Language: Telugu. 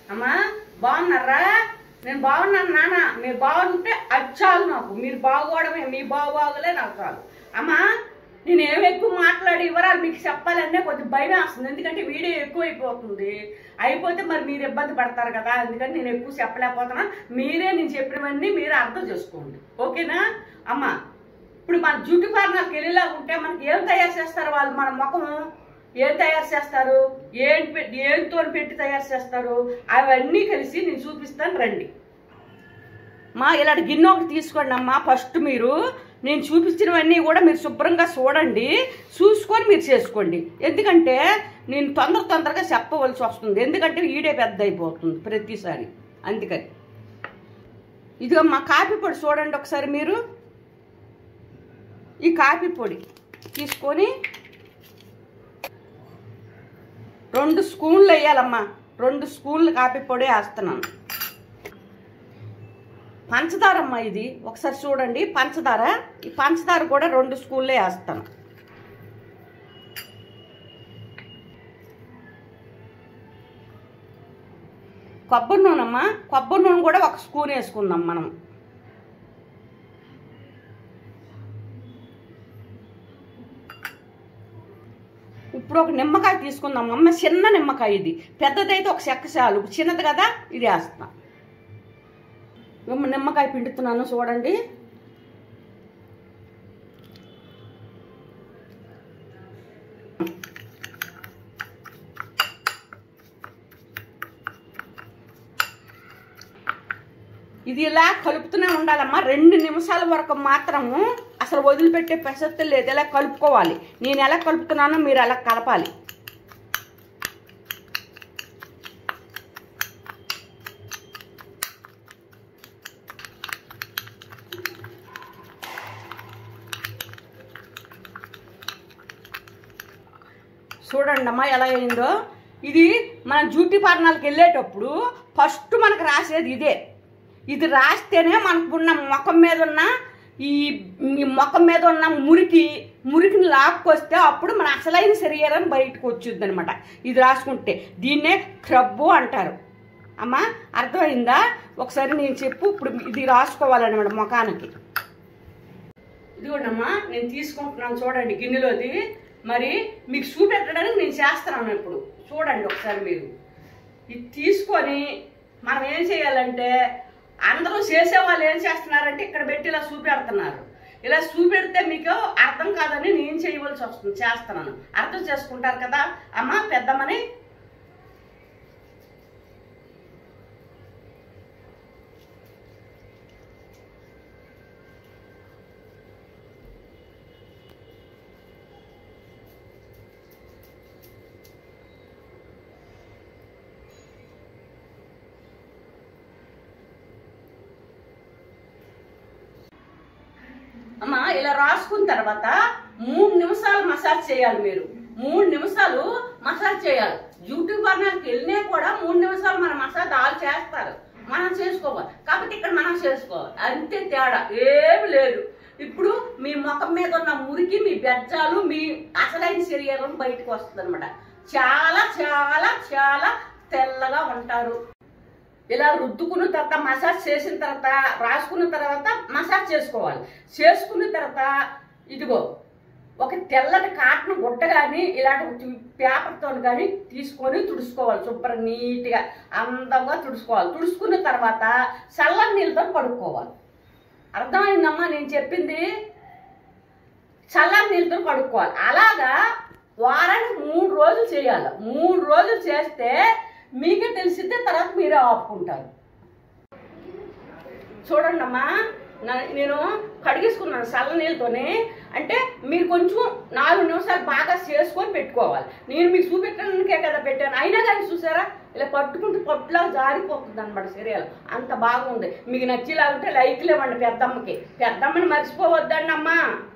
అమ్మా బాగున్నారా నేను బాగున్నాను నాన్న మీరు బాగుంటే అది చాలు నాకు మీరు బాగోవడమే మీ బాగోగలే నాకు చాలు అమ్మా నేను ఏం ఎక్కువ మాట్లాడి వివరాలు మీకు చెప్పాలనే కొంచెం భయం వేస్తుంది ఎందుకంటే వీడియో ఎక్కువ అయిపోతుంది అయిపోతే మరి మీరు ఇబ్బంది పడతారు కదా అందుకని నేను ఎక్కువ చెప్పలేకపోతున్నా మీరే నేను చెప్పినవన్నీ మీరే అర్థం చేసుకోండి ఓకేనా అమ్మా ఇప్పుడు మన జుట్టు పార్నర్కి వెళ్ళేలా ఉంటే మనకి ఏం తయారు చేస్తారు వాళ్ళు మన ముఖము ఏం తయారు చేస్తారు ఏం పెట్టి ఏంతో పెట్టి తయారు చేస్తారు అవన్నీ కలిసి నేను చూపిస్తాను రండి మా ఇలాంటి గిన్నె ఒకటి తీసుకోండి అమ్మా ఫస్ట్ మీరు నేను చూపించినవన్నీ కూడా మీరు శుభ్రంగా చూడండి చూసుకొని మీరు చేసుకోండి ఎందుకంటే నేను తొందర తొందరగా చెప్పవలసి వస్తుంది ఎందుకంటే ఈడే పెద్ద అయిపోతుంది ప్రతిసారి అందుకని ఇదిగో మా కాఫీ పొడి చూడండి ఒకసారి మీరు ఈ కాఫీ పొడి తీసుకొని రెండు స్పూన్లు వేయాలమ్మా రెండు స్పూన్లు కాఫీ పొడి వేస్తున్నాను పంచదార అమ్మా ఇది ఒకసారి చూడండి పంచదార ఈ పంచదార కూడా రెండు స్పూన్లే వేస్తాను కొబ్బరి నూనె అమ్మా కొబ్బరి నూనె కూడా ఒక స్పూన్ వేసుకుందాం మనం ఇప్పుడు ఒక నిమ్మకాయ తీసుకుందాం అమ్మ చిన్న నిమ్మకాయ ఇది పెద్దదైతే ఒక చెక్క చాలు చిన్నది కదా ఇది వేస్తాం అమ్మ నిమ్మకాయ పిండుతున్నాను చూడండి ఇది ఇలా కలుపుతూనే ఉండాలమ్మా రెండు నిమిషాల వరకు మాత్రము అసలు వదిలిపెట్టే ప్రసక్తి లేదు ఇలా కలుపుకోవాలి నేను ఎలా కలుపుతున్నానో మీరు అలా కలపాలి చూడండి అమ్మా ఎలా అయిందో ఇది మన బ్యూటీ పార్లర్కి వెళ్ళేటప్పుడు ఫస్ట్ మనకు రాసేది ఇదే ఇది రాస్తేనే మనకు ఉన్న ముఖం మీద ఉన్న ఈ ఈ ముఖం మీద ఉన్న మురికి మురికిని లాక్కొస్తే అప్పుడు మన అసలైన శరీరం బయటకు వచ్చుద్ది అనమాట ఇది రాసుకుంటే దీన్నే క్రబ్బు అంటారు అమ్మా అర్థమైందా ఒకసారి నేను చెప్పు ఇప్పుడు ఇది రాసుకోవాలన్నమాట ముఖానికి ఇదిగోండమ్మా నేను తీసుకుంటున్నాను చూడండి గిన్నెలోది మరి మీకు చూపెట్టడానికి నేను చేస్తున్నాను ఇప్పుడు చూడండి ఒకసారి మీరు ఇది తీసుకొని మనం ఏం చేయాలంటే అందరూ చేసే వాళ్ళు ఏం చేస్తున్నారంటే ఇక్కడ పెట్టి ఇలా చూపెడుతున్నారు ఇలా చూపెడితే మీకు అర్థం కాదని నేను చేయవలసి వస్తుంది చేస్తున్నాను అర్థం చేసుకుంటారు కదా అమ్మ పెద్దమ్మని అమ్మ ఇలా రాసుకున్న తర్వాత మూడు నిమిషాలు మసాజ్ చేయాలి మీరు మూడు నిమిషాలు మసాజ్ చేయాలి యూట్యూబ్ పార్లర్కి వెళ్ళినా కూడా మూడు నిమిషాలు మన మసాజ్ వాళ్ళు చేస్తారు మనం చేసుకోవాలి కాబట్టి ఇక్కడ మనం చేసుకోవాలి అంతే తేడా ఏమి లేదు ఇప్పుడు మీ ముఖం మీద ఉన్న మురికి మీ బెజ్జాలు మీ అసలైన శరీరం బయటకు వస్తుంది చాలా చాలా చాలా తెల్లగా ఉంటారు ఇలా రుద్దుకున్న తర్వాత మసాజ్ చేసిన తర్వాత రాసుకున్న తర్వాత మసాజ్ చేసుకోవాలి చేసుకున్న తర్వాత ఇదిగో ఒక తెల్లటి కాటన్ గుడ్డ కానీ ఇలాంటి పేపర్తో కానీ తీసుకొని తుడుచుకోవాలి శుభ్రం నీట్గా అందంగా తుడుచుకోవాలి తుడుచుకున్న తర్వాత చల్లని నీళ్ళతో కడుక్కోవాలి అర్థమైందమ్మా నేను చెప్పింది చల్లని నీళ్ళతో కడుక్కోవాలి అలాగా వారానికి మూడు రోజులు చేయాలి మూడు రోజులు చేస్తే మీకే తెలిసిద్దే తర్వాత మీరే ఆపుకుంటారు చూడండి అమ్మా నా- నేను కడిగేసుకున్నాను చల్ల నీళ్ళతోనే అంటే మీరు కొంచెం నాలుగు నిమిషాలు బాగా చేసుకొని పెట్టుకోవాలి నేను మీకు చూపెట్టడానికే కదా పెట్టాను అయినా కానీ చూసారా ఇలా పట్టుకుంటే పట్టులాగా జారిపోతుంది అనమాట శరీరం అంత బాగుంది మీకు నచ్చేలాగుంటే లైక్లు ఇవ్వండి పెద్దమ్మకి పెద్దమ్మని మర్చిపోవద్దండి అమ్మా